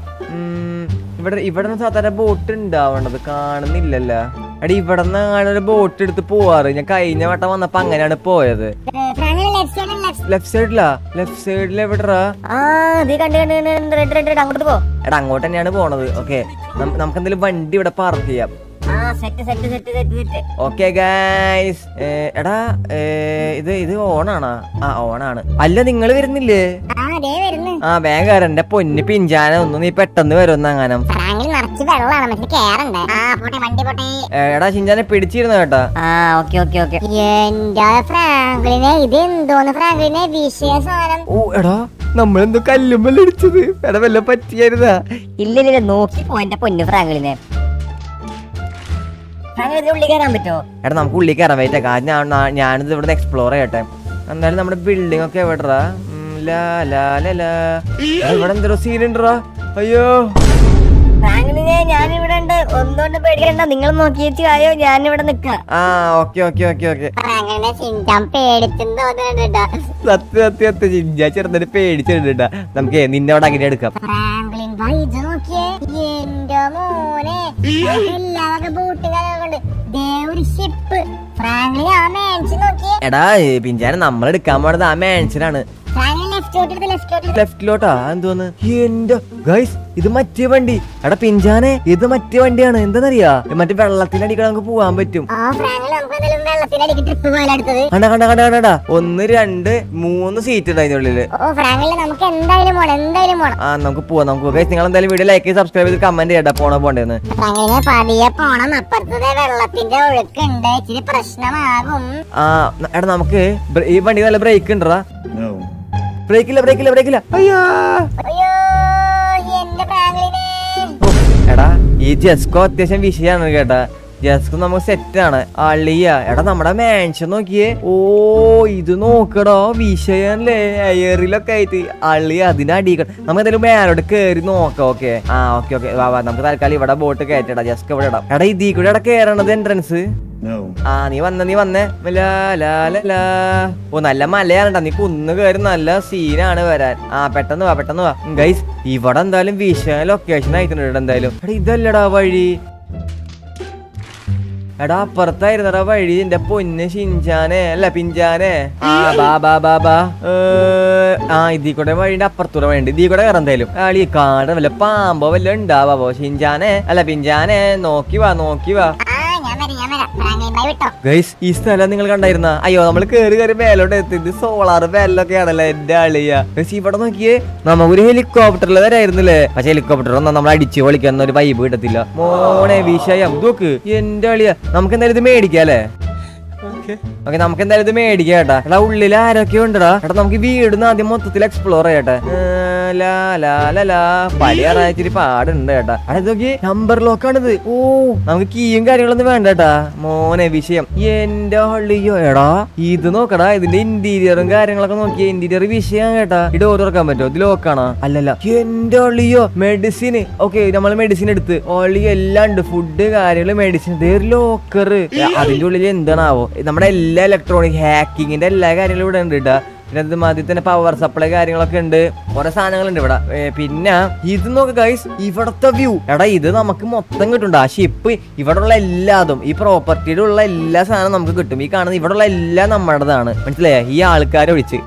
ഇവിടെ ഇവിടെ സാധാരണ ബോട്ട് ഉണ്ടാവണത് കാണുന്നില്ലല്ലോ എടാ ഇവിടെ നിന്നാണ് ഒരു ബോട്ട് എടുത്ത് പോവാറ് ഞാൻ കഴിഞ്ഞ വട്ടം വന്നപ്പോ അങ്ങനെയാണ് പോയത് ലെഫ്റ്റ് സൈഡ് ലെഫ്റ്റ് ലെഫ്റ്റ് സൈഡിലാ ലെഫ്റ്റ് സൈഡിൽ എവിടെടാ ആ നീ കണ്ട് കണ്ട് കണ്ട് റെഡ് റെഡ് റെഡ് അങ്ങോട്ട് പോ എടാ അങ്ങോട്ട് തന്നെയാണ് പോണത് ഓക്കെ നമുക്ക് എന്തെങ്കിലും വണ്ടി ഇവിടെ പാർക്ക് ചെയ്യാം ആ set set set set set okay guys എടാ ഏ, ഇത് ഇത് ഓണാണോ ആ ഓണാണ് അല്ല നിങ്ങൾ വരുന്നില്ലേ ആ ദേ വരുന്നു ആ വേഗം കയറ് എന്റെ പൊന്ന് പിഞ്ചാന ഒന്ന് നീ പെട്ടെന്ന് വരുന്ന അങ്ങനെ ഫ്രാങ്കിൽ നിറച്ച് വെള്ളമാണ് പക്ഷെ കേറണ്ടേ ആ പോട്ടെ വണ്ടി പോട്ടെ എടാ ചിഞ്ചാനെ പിടിച്ചിരുന്നു കേട്ടാ ആ ഓക്കെ ഓക്കെ ഓക്കെ എന്റെ ഫ്രാങ്ക്ലിനെ ഇത് എന്തോന്ന് ഫ്രാങ്ക്ലിനെ വിഷയ സാധനം ഓ എടാ നമ്മളെന്തോ കല്ലുമ്മൽ ഇടിച്ചത് എടാ വല്ല പറ്റിയായിരുന്നാ ഇല്ല ഇല്ല നോക്കി പോ എന്റെ പൊന്നു ഫ്രാങ്ക്ലിനെ ഫ്രാങ്ക്ലിൻ ഇതിന്റെ ഉള്ളിൽ കയറാൻ പറ്റോ എടാ നമുക്ക് ഉള്ളിൽ കയറാൻ പറ്റാ കാരണം ഞാൻ- ഞാൻ- ഞാനിത് ഇവിടെ എക്സ്പ്ലോർ ചെയ്യട്ടെ എന്തായാലും നമ്മുടെ ബിൽഡിംഗ് ഒക്കെ എവിടെടാ ഉം, ലാ ലാ ലാ ലാ എടാ, ഇവിടെ എന്തോ സീൻ ഉണ്ടോ അയ്യോ ഫ്രാങ്ക്ലിനെ ഞാൻ ഇവിടെ ഉണ്ട് ഒന്നുകൊണ്ട് പേടിക്കണ്ട നിങ്ങൾ നോക്കിയേച്ചു ആയോ ഞാൻ ഇവിടെ നിക്കാം ആ ഓക്കെ ഓക്കെ ഓക്കെ ഓക്കെ ഫ്രാങ്ക്ലിനെ ചിന്താൻ പേടിച്ചെന്ന് തോന്നുന്നുണ്ട് സത്യ സത്യ സത്യ ചിഞ്ചാ ചെറുതായിട്ട് പേടിച്ചിട്ടാ നമുക്ക് നിന്നെ അവിടെ അങ്ങനെ എടുക്കാം ഫ്രാങ്ക്ലിൻ ഭായ് ഇത് നോക്കിയേ എന്റെ മോനെ എല്ലാവരുടെ ബോട്ടുകാരുണ്ട് ദേ ഒരു ഷിപ്പ് ഫ്രാങ്ക്ലിൻ ആ മാൻഷൻ നോക്കിയേ എടാ പിഞ്ചാനെ നമ്മൾ എടുക്കാൻ പോണത് ആ മാൻഷനാണ് ഫ്രാങ്ക്ലിൻ ലെഫ്റ്റ് ഓട്ടെടുത്ത് ലെഫ്റ്റ് ഓട്ടെടുത്ത് ലെഫ്റ്റിലോട്ടാ എന്തോന്ന് എന്റെ ഗൈസ് ഇത് മറ്റേ വണ്ടി എടാ പിഞ്ചാനെ ഇത് മറ്റേ വണ്ടിയാണ് എന്താന്നറിയാ മറ്റേ വെള്ളത്തിനടിക്കാൻ നമുക്ക് പോവാൻ പറ്റും ആ ഫ്രാങ്ക്ലിൻ നമുക്ക് എന്തെങ്കിലും വെള്ളത്തിനടിക്ക് ട്രിപ്പ് പോയാലും അടുത്തത് കണ്ട കണ്ട കണ്ട കണ്ടടാ ഒന്ന് രണ്ട് മൂന്ന് സീറ്റ് ഉണ്ട് അതിന്റെ ഉള്ളില് ഓ ഫ്രാങ്ക്ലിൻ നമുക്ക് എന്തായാലും പോണം എന്തായാലും പോണം ആ നമുക്ക് പോവാം നമുക്ക് ഗൈസ് നിങ്ങൾ എന്തായാലും വീഡിയോ ലൈക്ക് ചെയ്ത് സബ്സ്ക്രൈബ് ചെയ്ത് കമന്റ് ചെയ്യട്ടാ പോണോ പോണ്ടേന്ന് ഫ്രാങ്ക്ലിനെ പതിയെ പോണം അപ്പുറത്തത് വെള്ളത്തിന്റെ ഒഴുക്കുണ്ട് ഇച്ചിരി പ്രശ്നമാകും ആ ന- എടാ നമുക്ക് ബ്ര- ഈ വണ്ടി നല്ല ബ്രേക്ക് ഉണ്ടടാ ബ്രേക്കില്ല ബ്രേക്കില്ല ബ്രേക്കില്ല അയ്യോ അയ്യോ എന്റെ ഫ്രാങ്ക്ലിനെ ഓ, എടാ ഈ ജസ്കോ അത്യാവശ്യം വിഷയമാണ് കേട്ടാ ജസ്കോ നമുക്ക് സെറ്റ് ആണ് അള്ളിയ എടാ നമ്മുടെ മാൻഷൻ നോക്കിയേ ഓ ഇത് നോക്കടോ വിഷയല്ലേ എയറിലൊക്കെ ആയിട്ട് അള്ളി അതിന്റെ അടികൾ നമുക്ക് എന്തായാലും മേലോട്ട് കേറി നോക്കാം ഓക്കെ ആ ഓക്കെ ഓക്കെ വാ വാ നമുക്ക് തൽക്കാലം ഇവിടെ ബോട്ട് കയറ്റടാ ജസ്കോ ഇവിടെ ഇടാം എടാ ഇതീ കൂടെ എടാ കേറണത് എൻട്രൻസ് No. ആ നീ വന്ന നീ വന്നേ ലാ, ലാ, ലാ, ലാ. ഓ നല്ല മലയാണ് ട്ടാ. നീ കുന്ന് കയറി നല്ല സീനാണ് വരാൻ ആ പെട്ടെന്ന് വാ പെട്ടെന്ന് വാ ഗൈസ് ഇവിടെ എന്തായാലും വിഷയ ലൊക്കേഷൻ ആയിട്ടുണ്ട് എന്തായാലും എടാ ഇതല്ലടാ വഴി എടാ അപ്പുറത്തായിരുന്നടാ വഴി എന്റെ പൊന്ന് ഷിൻചാനെ അല്ല പിഞ്ചാനെ ആ ബാ ബാ ബാ ബാ ഏ, ആ ഇതീ കൂടെ വഴിന്റെ അപ്പുറത്തൂടെ വഴിയുണ്ട് ഇതീ കൂടെ കയറാം എന്തായാലും ആളി കാട് വല്ല പാമ്പോ വല്ല ഉണ്ടാവോ ഷിൻചാനെ അല്ല പിഞ്ചാനെ നോക്കി വാ നോക്കി വാ ആ ഞാൻ വരാം ഞാൻ വരാം ഫ്രാങ്ക്ലിൻ ബൈ വിട്ടോ ഗൈസ് ഈ സ്ഥലം നിങ്ങൾ കണ്ടായിരുന്ന അയ്യോ നമ്മൾ കേറി കയറി മേലോട്ട് എത്തി ഇത് സോളാർ പാനലൊക്കെ ആണല്ലോ എന്റെ അളിയ ഗൈസ് ഇവിടെ നോക്കിയേ നമുക്കൊരു ഹെലികോപ്റ്ററിൽ വരായിരുന്നില്ലേ പക്ഷെ ഹെലികോപ്റ്റർ ഒന്നും നമ്മൾ അടിച്ച് പൊളിക്കുന്ന ഒരു വൈബ് കിട്ടത്തില്ല മോനെ വിഷയം നോക്ക് എന്റെ അളിയ നമുക്ക് എന്തായാലും ഇത് മേടിക്കാം അല്ലേ ഓക്കെ നമുക്ക് എന്തായാലും ഇത് മേടിക്കാം കേട്ടാ എടാ ഉള്ളിൽ ആരൊക്കെ ഉണ്ടടാ എടാ നമുക്ക് വീടിന്ന് ആദ്യം മൊത്തത്തിൽ എക്സ്പ്ലോർ ചെയ്യട്ടെ ഏ, ലാ, ലാ, ലാ, ലാ. പലിയാറായ ഇച്ചിരി പാടുണ്ട് കേട്ടാ അവിടെ നോക്കി നമ്പർ ലോക്കാണിത് ഓ നമുക്ക് കീയും കാര്യങ്ങളൊന്നും വേണ്ട കേട്ടാ മോനെ വിഷയം എന്റെ ഹള്ളിയോ എടാ ഇത് നോക്കടാ ഇതിന്റെ ഇന്റീരിയറും കാര്യങ്ങളൊക്കെ നോക്കിയ ഇന്റീരിയർ വിഷയം കേട്ടാ ഈ ഡോർ തുറക്കാൻ പറ്റുമോ ഇത് ലോക്കാണോ അല്ലല്ല എന്റെ ഹള്ളിയോ മെഡിസിൻ ഓക്കെ നമ്മൾ മെഡിസിൻ എടുത്ത് ഓളി എല്ലാം ഉണ്ട് ഫുഡ് കാര്യങ്ങള് മെഡിസിൻ ലോക്കർ അതിന്റെ ഉള്ളിൽ എന്താണാവോ നമ്മുടെ എല്ലാ ഇലക്ട്രോണിക് ഹാക്കിങ്ങിന്റെ എല്ലാ കാര്യങ്ങളും ഇവിടെ ഉണ്ട് കേട്ടാ പിന്നെ അത് മതി തന്നെ പവർ സപ്ലൈ കാര്യങ്ങളൊക്കെ ഉണ്ട് കുറെ സാധനങ്ങളുണ്ട് ഇവിടെ ഏ, പിന്നെ ഇത് നോക്ക് ഗൈസ് ഇവിടത്തെ വ്യൂ എടാ ഇത് നമുക്ക് മൊത്തം കിട്ടുന്നുണ്ട് ആ ഷിപ്പ് ഇവിടെ ഉള്ള എല്ലാതും ഈ പ്രോപ്പർട്ടിയുടെ ഉള്ള എല്ലാ സാധനവും നമുക്ക് കിട്ടും ഈ കാണുന്ന ഇവിടെ ഉള്ള എല്ലാം നമ്മുടേതാണ് മനസ്സിലായോ ഈ ആൾക്കാരെ ഒഴിച്ച്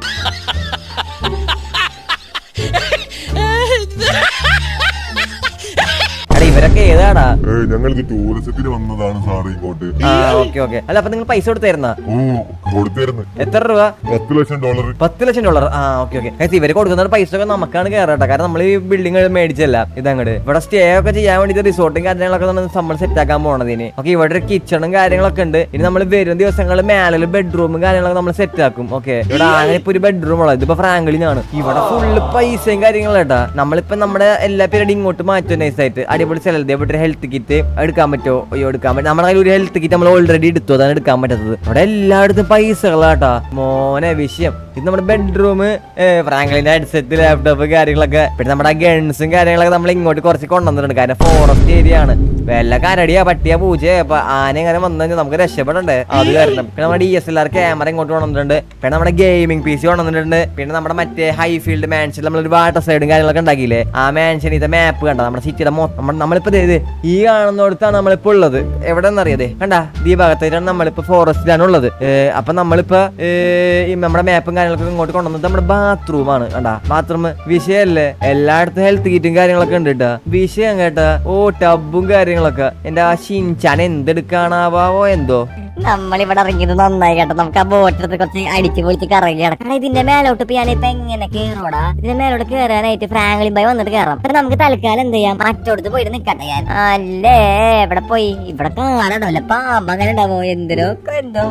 എടാ ഇവരൊക്കെ ഏതാടാ ഏ ഞങ്ങൾ ഇത് ടൂറിസത്തിന് വന്നതാണ് സാറ് ഇങ്ങോട്ട് ആ ഓക്കെ ഓക്കെ അല്ല അപ്പൊ നിങ്ങൾ പൈസ കൊടുത്തായിരുന്നാ ഓ കൊടുത്തിരുന്നു എത്ര രൂപ പത്ത് ലക്ഷം ഡോളർ പത്ത് ലക്ഷം ഡോളർ ആ ഓക്കെ ഓക്കെ ഇവര് കൊടുക്കുന്ന പൈസ ഒക്കെ നമുക്കാണ് കയറട്ടെ കാരണം നമ്മൾ ഈ ബിൽഡിംഗ് മേടിച്ചല്ല ഇതങ്ങട് ഇവിടെ സ്റ്റേ ഒക്കെ ചെയ്യാൻ വേണ്ടിട്ട് റിസോർട്ടും കാര്യങ്ങളൊക്കെ നമ്മൾ സെറ്റ് ആക്കാൻ പോണതിന് ഓക്കെ ഇവിടെ ഒരു കിച്ചണും കാര്യങ്ങളൊക്കെ ഉണ്ട് ഇനി നമ്മൾ വരും ദിവസങ്ങളിൽ മേലെ ബെഡ്റൂമും കാര്യങ്ങളൊക്കെ നമ്മൾ സെറ്റ് ആക്കും ഓക്കെ ഇവിടെ അങ്ങനെ ഇപ്പൊ ഒരു ബെഡ്റൂം ഉള്ളത് ഇതിപ്പോ ഫ്രാങ്കളിനാണ് ഇവിടെ ഫുള്ള് പൈസയും കാര്യങ്ങളും കേട്ടാ നമ്മളിപ്പോ നമ്മുടെ എല്ലാ പേരുടെ ഇങ്ങോട്ട് മാറ്റും നൈസായിട്ട് അടിപൊളി സ്ഥലം ഇവിടെ ഒരു ഹെൽത്ത് കിറ്റ് എടുക്കാൻ പറ്റുമോ അയ്യോ എടുക്കാൻ പറ്റും നമ്മുടെ കയ്യിൽ ഒരു ഹെൽത്ത് കിറ്റ് നമ്മൾ ഓൾറെഡി എടുത്തു അതാണ് എടുക്കാൻ പറ്റാത്തത് ഇവിടെ എല്ലായിടത്തും പൈസകളാട്ടാ മോനെ വിഷയം ഇത് നമ്മുടെ ബെഡ്റൂം ഫ്രാങ്ക്ലിന്റെ ഹെഡ്സെറ്റ് ലാപ്ടോപ്പ് കാര്യങ്ങളൊക്കെ പിന്നെ നമ്മുടെ ഗൺസും കാര്യങ്ങളൊക്കെ നമ്മൾ ഇങ്ങോട്ട് കുറച്ച് കൊണ്ടുവന്നിട്ടുണ്ട് കാരണം ഫോറസ്റ്റ് ഏരിയ ആണ് വല്ല കരടിയാ പട്ടിയാ പൂച്ചയാ അപ്പൊ ആന ഇങ്ങനെ വന്നു കഴിഞ്ഞാൽ നമുക്ക് രക്ഷപ്പെടണ്ടേ അത് കാരണം പിന്നെ നമ്മുടെ D S L R camera ഇങ്ങോട്ട് കൊണ്ടുവന്നിട്ടുണ്ട് പിന്നെ നമ്മുടെ ഗെയിമിംഗ് പി സി കൊണ്ടുവന്നിട്ടുണ്ട് പിന്നെ നമ്മുടെ മറ്റേ ഹൈ ഫീൽഡ് മാൻഷൻ നമ്മളൊരു വാട്ടർ സൈഡും കാര്യങ്ങളൊക്കെ ഉണ്ടാക്കിയില്ലേ ആ മാൻഷൻ ഇത് മാപ്പ് കണ്ട നമ്മുടെ സിറ്റിയുടെ മൊത്തം നമ്മളിപ്പോ ദേ ഇത് ഈ കാണുന്നിടത്താണ് നമ്മളിപ്പോ ഉള്ളത് എവിടെ എന്നറിയാതെ കണ്ട ഈ ഭാഗത്തായിട്ടാണ് നമ്മളിപ്പോ ഫോറസ്റ്റിലാണ് ഉള്ളത് ഏ, അപ്പൊ നമ്മളിപ്പോ ഏ, ഈ നമ്മുടെ മാപ്പും കാര്യങ്ങളൊക്കെ ഇങ്ങോട്ട് കൊണ്ടുവന്നത് നമ്മുടെ ബാത്റൂമാണ് കണ്ട ബാത്റൂം വിഷയല്ലേ എല്ലായിടത്തും ഹെൽത്ത് കിറ്റും കാര്യങ്ങളൊക്കെ ഉണ്ട് കേട്ടാ വിഷയം കേട്ടാ ഓ ടബും കാര്യങ്ങളൊക്കെ എന്റെ ആ ഷിൻചാൻ എന്തെടുക്കാണാവോ എന്തോ നമ്മളിവിടെ ഇറങ്ങിയത് നന്നായി കേട്ടോ നമുക്ക് ആ ബോട്ടെടുത്ത് കുറച്ച് അടിച്ചു പൊളിച്ച് കറങ്ങി കിടക്കണം ഇതിന്റെ മേലോട്ട് ഇപ്പൊ ഞാനിപ്പോ എങ്ങനെ കേറോടാ ഇതിന്റെ മേലോട്ട് കേറാനായിട്ട് ഫ്രാങ്ക്ലിൻ ബൈ വന്നിട്ട് കയറാം അപ്പൊ നമുക്ക് തൽക്കാലം എന്ത് ചെയ്യാം മറ്റോടത്ത് പോയിട്ട് നിക്കട്ടെ ഞാൻ അല്ലേ ഇവിടെ പോയി ഇവിടെ കാണണല്ലോ പാമ്പ് അങ്ങനെ ഉണ്ടാവോ എന്തിനോ എന്തോ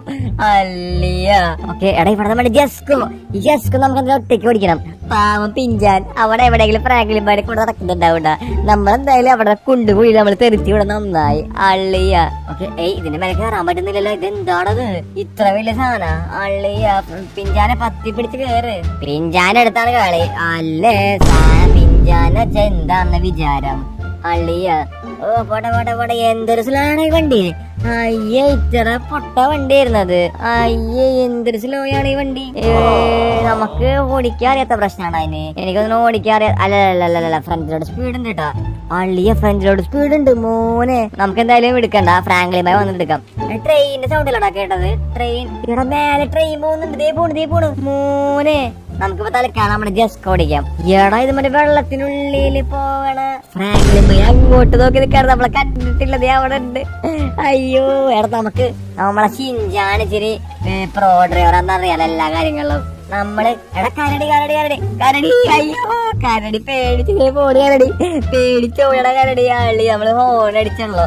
അല്ലയ ഓക്കെ എടാ ഇവിടെ നമ്മുടെ ജസ്കോ ഈ ജസ്കോ നമുക്ക് എന്തെങ്കിലും ഒറ്റയ്ക്ക് ഓടിക്കണം പാവം പിഞ്ചാൻ അവിടെ എവിടെയെങ്കിലും ഫ്രാങ്ക്ലിൻ ബൈയുടെ കൂടെ നടക്കുന്നുണ്ടാവൂട നമ്മളെന്തായാലും അവിടെ കൊണ്ടുപോയി നമ്മൾ തെറിച്ച് ഇവിടെ നന്നായി അള്ളിയ ഓക്കെ ഏയ് ഇതിന്റെ മേലെ കയറാൻ പറ്റുന്നില്ലല്ലോ ഇതെന്താണത് ഇത്ര വലിയ സാധന അള്ളിയ പിഞ്ചാനെ പത്തി പിടിച്ച് കേറ് പിഞ്ചാൻ എടുത്താണ് കളി അല്ലേ സാധനം പിഞ്ചാന വെച്ചാ എന്താന്ന വിചാരം അള്ളിയ ഓ പോട്ടെ പോട്ടെ പോട്ടെ എന്തൊരു സ്ലോയാണ് ഈ വണ്ടി അയ്യേ ഇത്ര പൊട്ട വണ്ടി ആയിരുന്നത് അയ്യേ എന്തൊരു സ്ലോ ആണ് ഈ വണ്ടി ഏ, നമുക്ക് ഓടിക്കാൻ അറിയാത്ത പ്രശ്നമാണ് അതിന് എനിക്കൊന്നും ഓടിക്കാൻ അറിയാ അല്ല അല്ല അല്ല അല്ല ഫ്രണ്ടിലോട് സ്പീഡ് ഉണ്ട് കേട്ടോ അള്ളിയ ഫ്രണ്ടിലോട് സ്പീഡ് ഉണ്ട് മോനെ നമുക്ക് എന്തായാലും എടുക്കണ്ട ഫ്രാങ്ക്ലിമായി വന്നിട്ട് എടുക്കാം ട്രെയിനിന്റെ സൗണ്ടിലടാ കേട്ടത് ട്രെയിൻ ഇവിടെ മേലെ ട്രെയിൻ പോകുന്നുണ്ട് ദേ പോണു ദേ പോണു മോനെ നമുക്കിപ്പോ തലക്കാണ് നമ്മുടെ ജസ്റ്റ് ഓടിക്കാം എടാ ഇത് മറ്റേ വെള്ളത്തിനുള്ളിൽ പോവണ ഫ്രാങ്ക്ലിൻ പോയി അങ്ങോട്ട് നോക്കി നിൽക്കാറ് നമ്മളെ കണ്ടിട്ടില്ലത് അവിടെ ഉണ്ട് അയ്യോ എടാ നമുക്ക് നമ്മളെ ഷിൻജാൻ ഇച്ചിരി പ്രോ ഡ്രൈവർ എന്നറിയാലോ എല്ലാ കാര്യങ്ങളിലും നമ്മള് എടാ കരടി കരടി കരടി കരടി അയ്യോ കരടി പേടിച്ച് പോടി കരടി പേടിച്ചോട കരടി ആളി നമ്മള് ഹോൺ അടിച്ചല്ലോ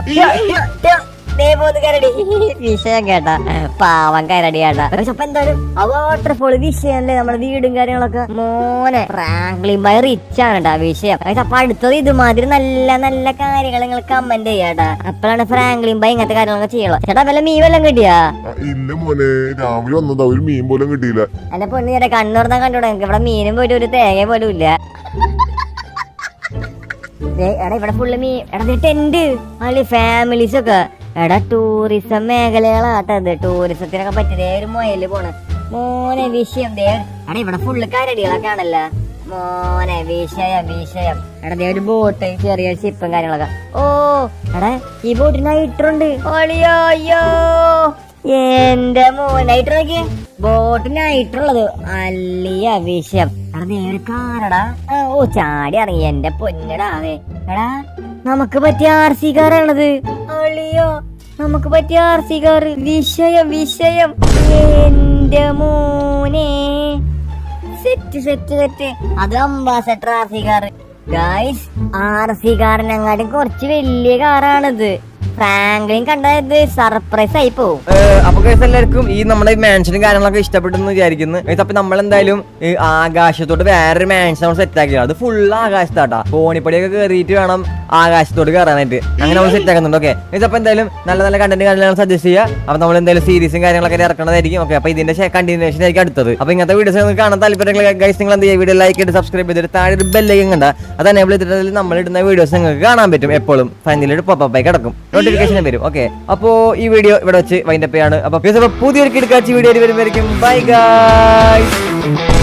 ദേ പോന്ന് കരടി വിഷയം കേട്ടാ പാവം കരടി കേട്ടാ പക്ഷെ അപ്പൊ എന്തായാലും ആ വാട്ടർഫോൾ വിഷയല്ലേ നമ്മുടെ വീടും കാര്യങ്ങളൊക്കെ മോനെ ഫ്രാങ്ക്ലിൻ ബൈ റിച്ച് ആണ് കേട്ടാ വിഷയം പക്ഷെ അപ്പൊ അടുത്തത് ഇതുമാതിരി നല്ല നല്ല കാര്യങ്ങൾ നിങ്ങൾ കമന്റ് ചെയ്യാട്ടാ അപ്പോഴാണ് ഫ്രാങ്ക്ലിൻ ബൈ ഇങ്ങനത്തെ കാര്യങ്ങളൊക്കെ ചെയ്യുള്ളൂ ചേട്ടാ വല്ല മീൻ വല്ലതും കിട്ടിയാ ആ, ഇല്ല മോനെ രാവിലെ വന്നതാ ഒരു മീൻ പോലും കിട്ടിയില്ല എന്റെ പൊണ്ണു ചേട്ടാ കണ്ണുറന്നാ കണ്ടോടാ എനിക്ക് ഇവിടെ മീനും പോയിട്ട് ഒരു തേങ്ങ പോലും ഇല്ല ദേ, എടാ ഇവിടെ ഫുള്ള് മീ എടാ ടെന്റ് അല്ലെ ഫാമിലീസ് ഒക്കെ എടാ ടൂറിസം മേഖലകളാട്ടത് ടൂറിസത്തിനൊക്കെ പറ്റിയതേ ഒരു മൊയല് പോണ് മോനെ വിഷയം ദേ എടാ ഇവിടെ ഫുള്ള് കരടികളൊക്കെ ആണല്ലോ മോനെ വിഷയം വിഷയം എടാ ദേ ഒരു ബോട്ട് ചെറിയ ഷിപ്പും കാര്യങ്ങളൊക്കെ ഓ എടാ ഈ ബോട്ടിന് നൈട്രുണ്ട് അളിയോ അയ്യോ എന്റെ മോനായിട്ട് നോക്കിയേ ബോട്ട് നൈറ്റുള്ളത് അല്ലിയ വിഷയം എടാ ദേ ഒരു കാറടാ ആ, ഓ ചാടി ഇറങ്ങി എന്റെ പൊന്നടാവേ എടാ നമുക്ക് പറ്റിയ ആർ സി കാറാണത് അളിയോ നമുക്ക് പറ്റിയ ആർ സി കാർ വിഷയം വിഷയം എന്റെ മോനെ സെറ്റ് സെറ്റ് സെറ്റ് അത് ambassador R C car guys R C കാറിനെങ്ങാട്ടും കുറച്ച് വലിയ കാറാണിത് ഫ്രാങ്ക്ലിൻ കണ്ടത് സർപ്രൈസ് ആയി പോവും ഏഹ് അപ്പൊ കേസ് എല്ലാവർക്കും ഈ നമ്മുടെ ഈ മാൻഷനും കാര്യങ്ങളൊക്കെ ഇഷ്ടപ്പെട്ടെന്ന് വിചാരിക്കുന്നു Guys, അപ്പൊ നമ്മൾ എന്തായാലും ഈ ആകാശത്തോട്ട് വേറൊരു മാൻഷൻ നമ്മൾ സെറ്റ് ആക്കിയത് അത് ഫുൾ ആകാശത്താട്ടാ കോണിപ്പടിയൊക്കെ കയറിയിട്ട് വേണം ആകാശത്തോട്ട് കയറാനായിട്ട് അങ്ങനെ നമ്മൾ സെറ്റ് ആക്കുന്നുണ്ട് ഓക്കെ അപ്പൊ എന്തായാലും നല്ല നല്ല കണ്ടന്റ് കാര്യങ്ങൾ സജസ്റ്റ് ചെയ്യുക അപ്പൊ നമ്മൾ എന്തായാലും സീരീസും കാര്യങ്ങളൊക്കെ ഇറക്കണതായിരിക്കും ഓക്കെ അപ്പൊ ഇതിന്റെ കണ്ടിന്യൂഷൻ ആയിരിക്കും അടുത്തത് അപ്പൊ ഇങ്ങനത്തെ വീഡിയോസ് നിങ്ങൾക്ക് കാണാൻ താല്പര്യമുള്ള ഗൈസ് നിങ്ങൾ എന്ത് ചെയ്യുക വീഡിയോ ലൈക്ക് ചെയ്ത് സബ്സ്ക്രൈബ് ചെയ്തിട്ട് താഴെ ഒരു ബെല്ലൈക്കൻ കണ്ട അത് എനേബിൾ ചെയ്തിട്ടുണ്ടെങ്കിൽ നമ്മൾ ഇടുന്ന വീഡിയോസ് നിങ്ങൾക്ക് കാണാൻ പറ്റും എപ്പോഴും ഫൈനലിൽ പോപ്പ് ആയി കിടക്കും നോട്ടിഫിക്കേഷൻ വരും ഓക്കെ അപ്പോ ഈ വീഡിയോ ഇവിടെ വെച്ച് വൈൻഡപ്പ് ചെയ്യാണ് അപ്പൊ പുതിയൊരു കിടക്കാച്ചി വീഡിയോ വരുമ്പോഴേക്കും ബൈ ഗൈസ്